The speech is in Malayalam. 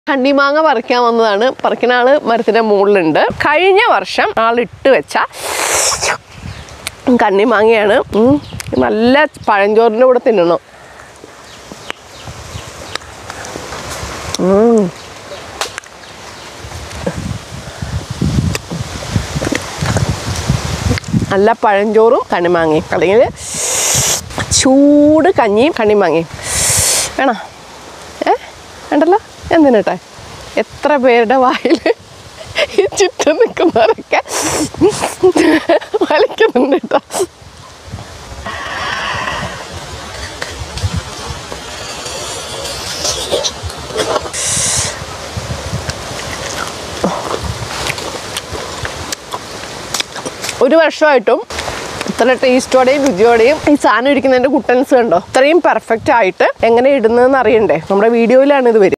കണ്ണിമാങ്ങ പറിക്കാൻ വന്നതാണ് പറിക്കുന്ന ആള് മരത്തിന്റെ മുകളിലുണ്ട് കഴിഞ്ഞ വർഷം ആൾ ഇട്ട് വെച്ച കണ്ണിമാങ്ങയാണ് ഉം. നല്ല പഴഞ്ചോറിൻ്റെ കൂടെ തിന്നണം ഉം. നല്ല പഴഞ്ചോറും കണ്ണിമാങ്ങയും അല്ലെങ്കിൽ ചൂട് കഞ്ഞിയും കണ്ണിമാങ്ങയും വേണോ ഏ വേണ്ടല്ലോ എന്തിനട്ടെ എത്ര പേരുടെ വായിൽ ഈ ചുറ്റും നിൽക്കുന്നവരൊക്കെ വലിക്കുന്നുണ്ട് കേട്ടോ ഒരു വർഷമായിട്ടും ഇത്ര ടേസ്റ്റോടെയും രുചിയോടെയും ഈ സാധനം ഇരിക്കുന്നതിൻ്റെ കുട്ടൻസ് കണ്ടോ ഇത്രയും പെർഫെക്റ്റ് ആയിട്ട് എങ്ങനെ ഇടുന്നതെന്ന് അറിയണ്ടേ നമ്മുടെ വീഡിയോയിലാണ് ഇത് വരും